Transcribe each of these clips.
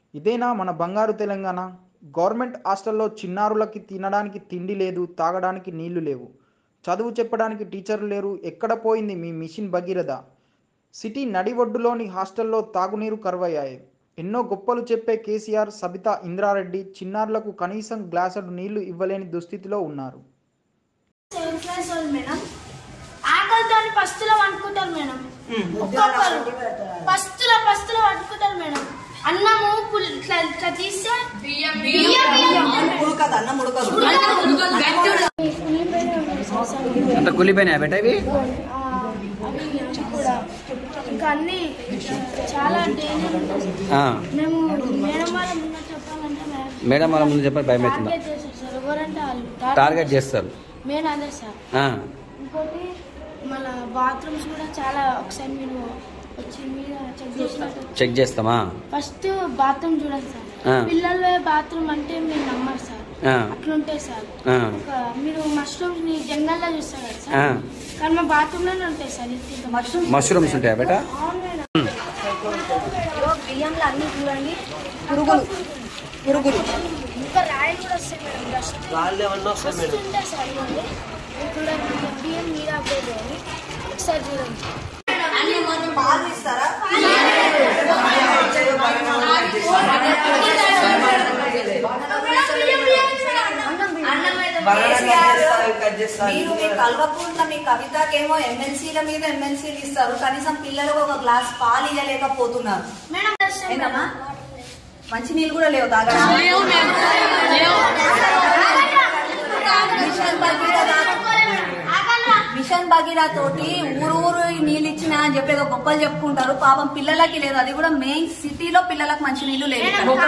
ఇదేనా మన బంగారు తెలంగాణ గవర్నమెంట్ హాస్టల్లో చిన్నారులకి తినడానికి తిండి లేదు తాగడానికి నీళ్లు లేవు చదువు చెప్పడానికి టీచర్లు లేరు ఎక్కడ పోయింది మీ మిషన్ భగీరథ సిటీ నడి ఒడ్డులోని హాస్టల్లో తాగునీరు కరువయ్యాయి ఎన్నో గొప్పలు చెప్పే కేసీఆర్ సబితా ఇంద్రారెడ్డి చిన్నారులకు కనీసం గ్లాసుడు నీళ్లు ఇవ్వలేని దుస్థితిలో ఉన్నారు సెవెంత్ క్లాస్ వాళ్ళు మేడం ఆకలితో పస్తులో వండుకుంటారు మేడం ఒక్కొక్కరు పస్తులో పస్తులో వండుకుంటారు మేడం అన్నము పుల్- ఇట్లా ఇట్లా తీస్తే బియ్యం బియ్యం ఉడకదు అన్నం ఉడకదు అంత కూలిపోయినాయా బేట ఇవి ఆ, అవి కూడా ఇంకా అన్ని చాలా డేంజర్ ఉంటుంది ఆ, మేము మేడం వాళ్ళ ముందు చెప్పాలంటే మేడం మేడం వాళ్ళ ముందు చెప్పాలి భయం అవుతుందా టార్గెట్ చేస్తారు సార్ ఎవరంటే వాళ్ళు టార్గెట్ చేస్తారు మెయిన్ అదే సార్ ఆ, ఇంకోటి మన బాత్రూమ్స్ కూడా చాలా ఒకసారి మీరు వచ్చి మీద చెక్ చేసినట్టు చెక్ చేస్తామా ఫస్ట్ బాత్రూమ్ చూడండి ఆ. సార్ పిల్లలు బాత్రూమ్ అంటే మీరు నమ్మరు సార్ ఆ, అట్లుంటాయి సార్ ఆ, ఒక మీరు మష్రూమ్స్ ని జంగల్లో చూస్తారు కదా ఆ. సార్ కానీ మా బాత్రూమ్ లోనే ఉంటాయి సార్ ఇంత మష్రూమ్ మష్రూమ్స్ ఉంటాయా బేట అవును మేడం బియ్యంలో అన్ని చూడండి పురుగులు పురుగులు ఇంకా రాయి కూడా వస్తాయి మేడం డస్ట్ డస్ట్ ఉంటాయి సార్ ఇవ్వండి ఇది చూడండి ఇంకా బియ్యం మీద అవ్వలేదు అని ఒకసారి చూడండి పాలు ఇస్తారా మీరు మీ కల్వకుండా మీ కవితకేమో ఎమ్మెల్సీల మీద ఎమ్మెల్సీలు ఇస్తారు కనీసం పిల్లలకు ఒక గ్లాస్ పాలు ఇవ్వలేకపోతున్నారు మేడం డస్ట్ ఏంటమ్మా మంచి నీళ్ళు కూడా లేవు తాగడానికి మిషన్ భగీరథ మిషన్ భగీరథ తోటి ఊరు ఊరు నీళ్ళు ఇచ్చిన అని చెప్పి ఏదో గొప్పలు చెప్పుకుంటారు పాపం పిల్లలకి లేదు అది కూడా మెయిన్ సిటీలో పిల్లలకు మంచి నీళ్లు లేదు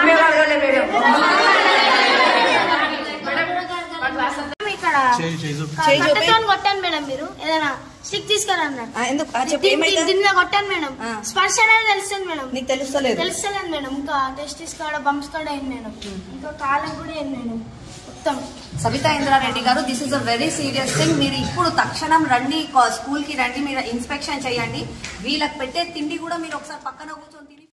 ఇక్కడ చేయి చూపి. కట్టతో కొట్టాను మేడం మీరు ఏదైనా స్టిక్ తీసుకురన్నారు ఆ, ఎందుకు ఆ, చెప్పు ఏమైతే దీని మీద కొట్టాను మేడం ఆ. స్పర్శ అనేది తెలుస్తుంది మేడం నీకు తెలుస్తలేదు తెలుస్తలేదు మేడం ఇంకా టెస్టిస్ కాడ బంప్స్ కాడ అయింది మేడం ఇంకా కాలం కూడా అయింది మేడం మొత్తం Sabitha Indra Reddy garu this is a very serious thing మీరు ఇప్పుడు తక్షణం రండి స్కూల్ కి రండి మీరు ఇన్స్పెక్షన్ చేయండి వీళ్ళకి పెట్టే తిండి కూడా మీరు ఒకసారి పక్కన కూర్చొని తిని